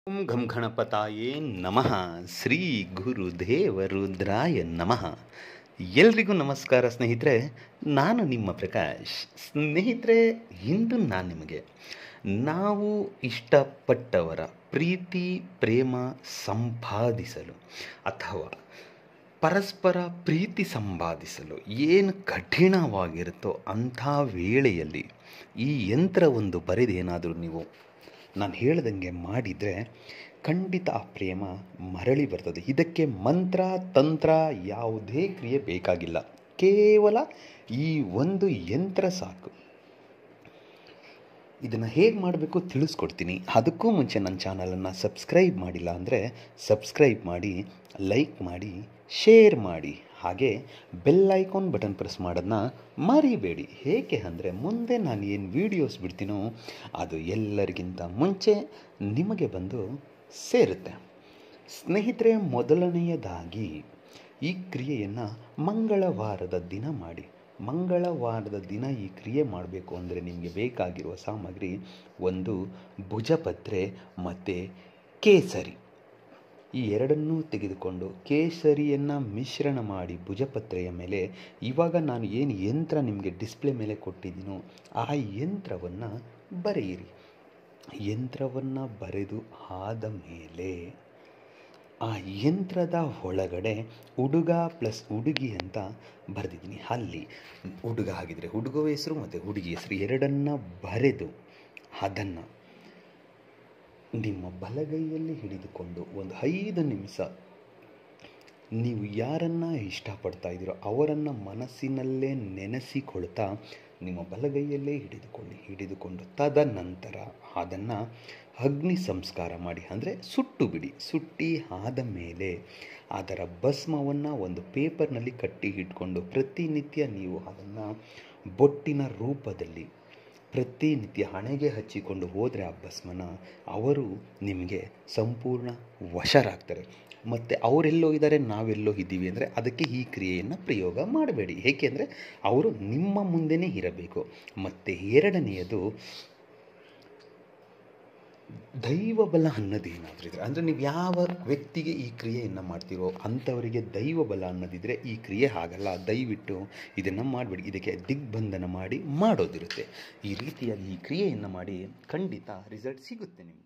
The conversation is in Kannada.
ಓಂ ಘಂ ಗಣಪತಾಯೇ ನಮಃ ಶ್ರೀ ಗುರುದೇವ ರುದ್ರಾಯ ನಮಃ ಎಲ್ರಿಗೂ ನಮಸ್ಕಾರ ಸ್ನೇಹಿತರೆ ನಾನು ನಿಮ್ಮ ಪ್ರಕಾಶ್ ಸ್ನೇಹಿತರೆ ಇಂದು ನಾನು ನಿಮಗೆ ನಾವು ಇಷ್ಟಪಟ್ಟವರ ಪ್ರೀತಿ ಪ್ರೇಮ ಸಂಪಾದಿಸಲು ಅಥವಾ ಪರಸ್ಪರ ಪ್ರೀತಿ ಸಂಪಾದಿಸಲು ಏನು ಕಠಿಣವಾಗಿರುತ್ತೋ ಅಂಥ ವೇಳೆಯಲ್ಲಿ ಈ ಯಂತ್ರವೊಂದು ಬರೆದೇನಾದರೂ ನೀವು ನಾನು ಹೇಳ್ದಂಗೆ ಮಾಡಿದರೆ ಖಂಡಿತ ಆ ಪ್ರೇಮ ಮರಳಿ ಬರ್ತದೆ ಇದಕ್ಕೆ ಮಂತ್ರ ತಂತ್ರ ಯಾವುದೇ ಕ್ರಿಯೆ ಬೇಕಾಗಿಲ್ಲ ಕೇವಲ ಈ ಒಂದು ಯಂತ್ರ ಸಾಕು ಇದನ್ನು ಹೇಗೆ ಮಾಡಬೇಕು ತಿಳಿಸ್ಕೊಡ್ತೀನಿ ಅದಕ್ಕೂ ಮುಂಚೆ ನನ್ನ ಚಾನಲನ್ನು ಸಬ್ಸ್ಕ್ರೈಬ್ ಮಾಡಿಲ್ಲ ಅಂದರೆ ಸಬ್ಸ್ಕ್ರೈಬ್ ಮಾಡಿ ಲೈಕ್ ಮಾಡಿ ಶೇರ್ ಮಾಡಿ ಹಾಗೆ ಬೆಲ್ ಐಕಾನ್ ಬಟನ್ ಪ್ರೆಸ್ ಮಾಡೋದನ್ನ ಮರಿಬೇಡಿ ಏಕೆ ಅಂದರೆ ಮುಂದೆ ನಾನು ಏನು ವೀಡಿಯೋಸ್ ಬಿಡ್ತೀನೋ ಅದು ಎಲ್ಲರಿಗಿಂತ ಮುಂಚೆ ನಿಮಗೆ ಬಂದು ಸೇರುತ್ತೆ ಸ್ನೇಹಿತರೆ ಮೊದಲನೆಯದಾಗಿ ಈ ಕ್ರಿಯೆಯನ್ನು ಮಂಗಳವಾರದ ದಿನ ಮಾಡಿ ಮಂಗಳವಾರದ ದಿನ ಈ ಕ್ರಿಯೆ ಮಾಡಬೇಕು ಅಂದರೆ ನಿಮಗೆ ಬೇಕಾಗಿರುವ ಸಾಮಗ್ರಿ ಒಂದು ಭುಜಪತ್ರೆ ಮತ್ತು ಕೇಸರಿ ಈ ಎರಡನ್ನೂ ತೆಗೆದುಕೊಂಡು ಕೇಸರಿಯನ್ನು ಮಿಶ್ರಣ ಮಾಡಿ ಭುಜಪತ್ರೆಯ ಮೇಲೆ ಇವಾಗ ನಾನು ಏನು ಯಂತ್ರ ನಿಮಗೆ ಡಿಸ್ಪ್ಲೇ ಮೇಲೆ ಕೊಟ್ಟಿದ್ದೀನೋ ಆ ಯಂತ್ರವನ್ನು ಬರೆಯಿರಿ ಯಂತ್ರವನ್ನು ಬರೆದು ಆದ ಮೇಲೆ ಆ ಯಂತ್ರದ ಒಳಗಡೆ ಹುಡುಗ ಪ್ಲಸ್ ಹುಡುಗಿ ಅಂತ ಬರೆದಿದ್ದೀನಿ ಅಲ್ಲಿ ಹುಡುಗ ಆಗಿದ್ರೆ ಹುಡುಗವ ಹೆಸರು ಮತ್ತು ಹುಡುಗಿ ಹೆಸರು ಎರಡನ್ನು ಬರೆದು ಅದನ್ನು ನಿಮ್ಮ ಬಲಗೈಯಲ್ಲಿ ಹಿಡಿದುಕೊಂಡು ಒಂದು ಐದು ನಿಮಿಷ ನೀವು ಯಾರನ್ನು ಇಷ್ಟಪಡ್ತಾ ಇದ್ದೀರೋ ಅವರನ್ನು ಮನಸ್ಸಿನಲ್ಲೇ ನೆನೆಸಿಕೊಳ್ತಾ ನಿಮ್ಮ ಬಲಗೈಯಲ್ಲೇ ಹಿಡಿದುಕೊಳ್ಳಿ ಹಿಡಿದುಕೊಂಡು ತದನಂತರ ಅದನ್ನು ಅಗ್ನಿ ಸಂಸ್ಕಾರ ಮಾಡಿ ಅಂದರೆ ಸುಟ್ಟು ಬಿಡಿ ಸುಟ್ಟಿ ಆದ ಮೇಲೆ ಅದರ ಭಸ್ಮವನ್ನು ಒಂದು ಪೇಪರ್ನಲ್ಲಿ ಕಟ್ಟಿ ಇಟ್ಕೊಂಡು ಪ್ರತಿನಿತ್ಯ ನೀವು ಅದನ್ನು ಬೊಟ್ಟಿನ ರೂಪದಲ್ಲಿ ಪ್ರತಿನಿತ್ಯ ಹಣೆಗೆ ಹಚ್ಚಿಕೊಂಡು ಹೋದರೆ ಆ ಭಸ್ಮನ ಅವರು ನಿಮಗೆ ಸಂಪೂರ್ಣ ವಶರಾಗ್ತಾರೆ ಮತ್ತು ಅವರೆಲ್ಲೋ ಇದ್ದಾರೆ ನಾವೆಲ್ಲೋ ಇದ್ದೀವಿ ಅಂದರೆ ಅದಕ್ಕೆ ಈ ಕ್ರಿಯೆಯನ್ನು ಪ್ರಯೋಗ ಮಾಡಬೇಡಿ ಏಕೆಂದರೆ ಅವರು ನಿಮ್ಮ ಮುಂದೆನೇ ಇರಬೇಕು ಮತ್ತು ಎರಡನೆಯದು ದೈವ ಬಲ ಅನ್ನೋದೇನಾದರೂ ಇದ್ರೆ ಅಂದರೆ ನೀವು ಯಾವ ವ್ಯಕ್ತಿಗೆ ಈ ಕ್ರಿಯೆಯನ್ನು ಮಾಡ್ತೀರೋ ಅಂಥವರಿಗೆ ದೈವ ಬಲ ಅನ್ನೋದಿದ್ರೆ ಈ ಕ್ರಿಯೆ ಆಗಲ್ಲ ದಯವಿಟ್ಟು ಇದನ್ನು ಮಾಡಬೇಡಿ ಇದಕ್ಕೆ ದಿಗ್ಬಂಧನ ಮಾಡಿ ಮಾಡೋದಿರುತ್ತೆ ಈ ರೀತಿಯಾಗಿ ಈ ಕ್ರಿಯೆಯನ್ನು ಮಾಡಿ ಖಂಡಿತ ರಿಸಲ್ಟ್ ಸಿಗುತ್ತೆ ನಿಮಗೆ